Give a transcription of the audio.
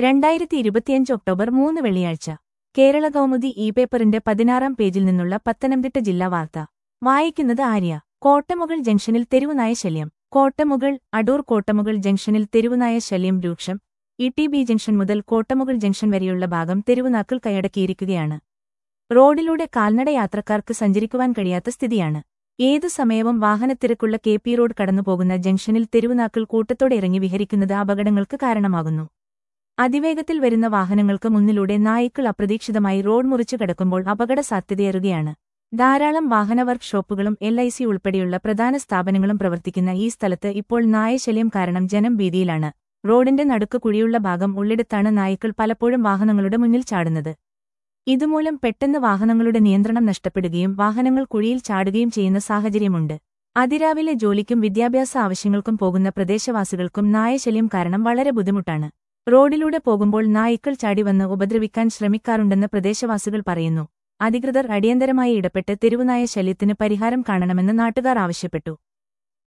രണ്ടായിരത്തി ഇരുപത്തിയഞ്ച് ഒക്ടോബർ മൂന്ന് വെള്ളിയാഴ്ച കേരള കൗമുദി ഇ പേപ്പറിന്റെ പതിനാറാം പേജിൽ നിന്നുള്ള പത്തനംതിട്ട ജില്ലാ വാർത്ത വായിക്കുന്നത് ആര്യ കോട്ടമുകൾ ജംഗ്ഷനിൽ തെരുവുനായ ശല്യം കോട്ടമുകൾ അടൂർ കോട്ടമുകൾ ജംഗ്ഷനിൽ തെരുവുനായ ശല്യം രൂക്ഷം ഇ ടി ബി ജംഗ്ഷൻ മുതൽ കോട്ടമുകൾ ജംഗ്ഷൻ വരെയുള്ള ഭാഗം തെരുവുനാക്കൾ കൈയടക്കിയിരിക്കുകയാണ് റോഡിലൂടെ കാൽനട യാത്രക്കാർക്ക് സഞ്ചരിക്കുവാൻ കഴിയാത്ത സ്ഥിതിയാണ് ഏതു സമയവും വാഹനത്തിരക്കുള്ള കെ പി റോഡ് കടന്നുപോകുന്ന ജംഗ്ഷനിൽ തെരുവുനാക്കൾ കൂട്ടത്തോടെ ഇറങ്ങി വിഹരിക്കുന്നത് അപകടങ്ങൾക്ക് കാരണമാകുന്നു അതിവേഗത്തിൽ വരുന്ന വാഹനങ്ങൾക്ക് മുന്നിലൂടെ നായ്ക്കൾ അപ്രതീക്ഷിതമായി റോഡ് മുറിച്ചു കടക്കുമ്പോൾ അപകട സാധ്യതയേറുകയാണ് ധാരാളം വാഹന വർക്ക് ഷോപ്പുകളും എൽ ഐ സി ഉൾപ്പെടെയുള്ള പ്രധാന സ്ഥാപനങ്ങളും പ്രവർത്തിക്കുന്ന ഈ സ്ഥലത്ത് ഇപ്പോൾ നായശല്യം കാരണം ജനം ഭീതിയിലാണ് റോഡിന്റെ നടുക്ക് കുഴിയുള്ള ഭാഗം ഉള്ളിടത്താണ് നായ്ക്കൾ പലപ്പോഴും വാഹനങ്ങളുടെ മുന്നിൽ ചാടുന്നത് ഇതുമൂലം പെട്ടെന്ന് വാഹനങ്ങളുടെ നിയന്ത്രണം നഷ്ടപ്പെടുകയും വാഹനങ്ങൾ കുഴിയിൽ ചാടുകയും ചെയ്യുന്ന സാഹചര്യമുണ്ട് അതിരാവിലെ ജോലിക്കും വിദ്യാഭ്യാസ ആവശ്യങ്ങൾക്കും പോകുന്ന പ്രദേശവാസികൾക്കും നായശല്യം കാരണം വളരെ ബുദ്ധിമുട്ടാണ് റോഡിലൂടെ പോകുമ്പോൾ നായ്ക്കൾ ചാടിവന്ന് ഉപദ്രവിക്കാൻ ശ്രമിക്കാറുണ്ടെന്ന് പ്രദേശവാസികൾ പറയുന്നു അധികൃതർ അടിയന്തരമായി ഇടപെട്ട് തെരുവുനായ ശല്യത്തിന് പരിഹാരം കാണണമെന്ന് നാട്ടുകാർ ആവശ്യപ്പെട്ടു